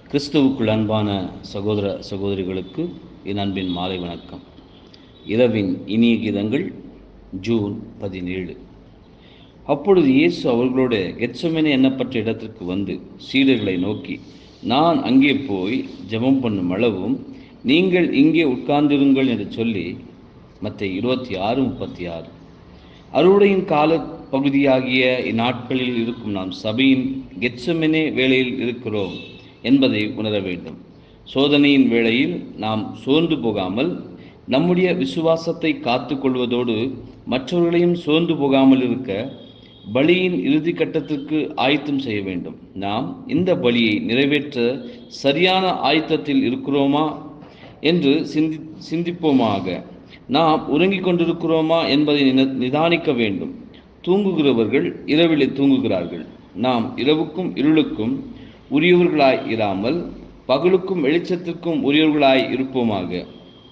கிறிஸ்துவுக்குள் அன்பான சகோதர சகோதரிகளுக்கு என் அன்பின் மாலை வணக்கம் இரவின் இனிய கீதங்கள் ஜூன் பதினேழு அப்பொழுது இயேசு அவர்களோட கெட்சமெனே எண்ணப்பட்ட இடத்திற்கு வந்து சீடர்களை நோக்கி நான் அங்கே போய் ஜெபம் பண்ணும் அளவும் நீங்கள் இங்கே உட்கார்ந்திருங்கள் என்று சொல்லி மற்ற இருபத்தி ஆறு முப்பத்தி ஆறு அறுவடையின் கால பகுதியாகிய இந்நாட்களில் இருக்கும் நாம் சபையின் கெட்சமெனே வேளையில் இருக்கிறோம் என்பதை உணர வேண்டும் சோதனையின் வேளையில் நாம் சோர்ந்து போகாமல் நம்முடைய விசுவாசத்தை காத்து கொள்வதோடு மற்றவர்களையும் சோர்ந்து போகாமல் இருக்க பலியின் இறுதி கட்டத்திற்கு ஆயத்தம் செய்ய வேண்டும் நாம் இந்த பலியை நிறைவேற்ற சரியான ஆயத்தத்தில் இருக்கிறோமா என்று சிந்தி சிந்திப்போமாக நாம் உறங்கிக் கொண்டிருக்கிறோமா என்பதை நின- நிதானிக்க வேண்டும் தூங்குகிறவர்கள் இரவிலே தூங்குகிறார்கள் நாம் இரவுக்கும் இருளுக்கும் உரியவர்களாய் இராமல் பகலுக்கும் வெளிச்சத்திற்கும் உரியவர்களாய் இருப்போமாக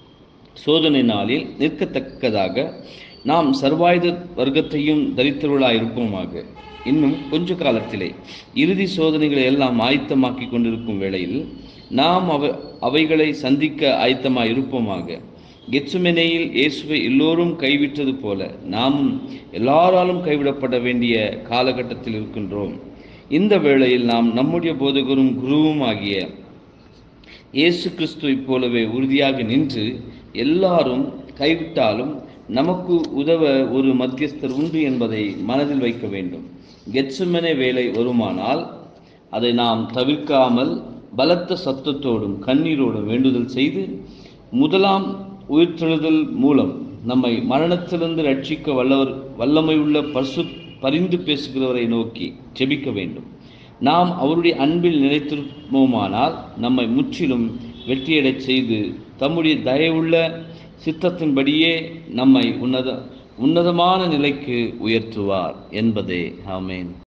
சோதனை நாளில் நிற்கத்தக்கதாக நாம் சர்வாயுத வர்க்கத்தையும் தரித்தவர்களாய் இருப்போமாக இன்னும் கொஞ்ச காலத்திலே இறுதி சோதனைகளை எல்லாம் ஆயத்தமாக்கி கொண்டிருக்கும் வேளையில் நாம் அவ அவைகளை சந்திக்க ஆயத்தமாய் இருப்போமாக கெட்சுமெனேயில் இயேசுவை எல்லோரும் கைவிட்டது போல நாமும் எல்லாராலும் கைவிடப்பட வேண்டிய காலகட்டத்தில் இருக்கின்றோம் இந்த வேளையில் நாம் நம்முடைய போதகரும் குருவும் ஆகிய இயேசு கிறிஸ்துவைப் போலவே உறுதியாக நின்று எல்லாரும் கைவிட்டாலும் நமக்கு உதவ ஒரு மத்தியஸ்தர் உண்டு என்பதை மனதில் வைக்க வேண்டும் கெட்சுமனே வேலை வருமானால் அதை நாம் தவிர்க்காமல் பலத்த சத்தத்தோடும் கண்ணீரோடும் வேண்டுதல் செய்து முதலாம் உயிர்த்தெழுதல் மூலம் நம்மை மரணத்திலிருந்து ரட்சிக்க வல்லவர் வல்லமையுள்ள பசு பரிந்து பேசுகிறவரை நோக்கி ஜெபிக்க வேண்டும் நாம் அவருடைய அன்பில் நிலைத்திருப்போமானால் நம்மை முற்றிலும் வெற்றியடைச் செய்து தம்முடைய தயவுள்ள சித்தத்தின்படியே நம்மை உன்னத உன்னதமான நிலைக்கு உயர்த்துவார் என்பதே ஆமேன்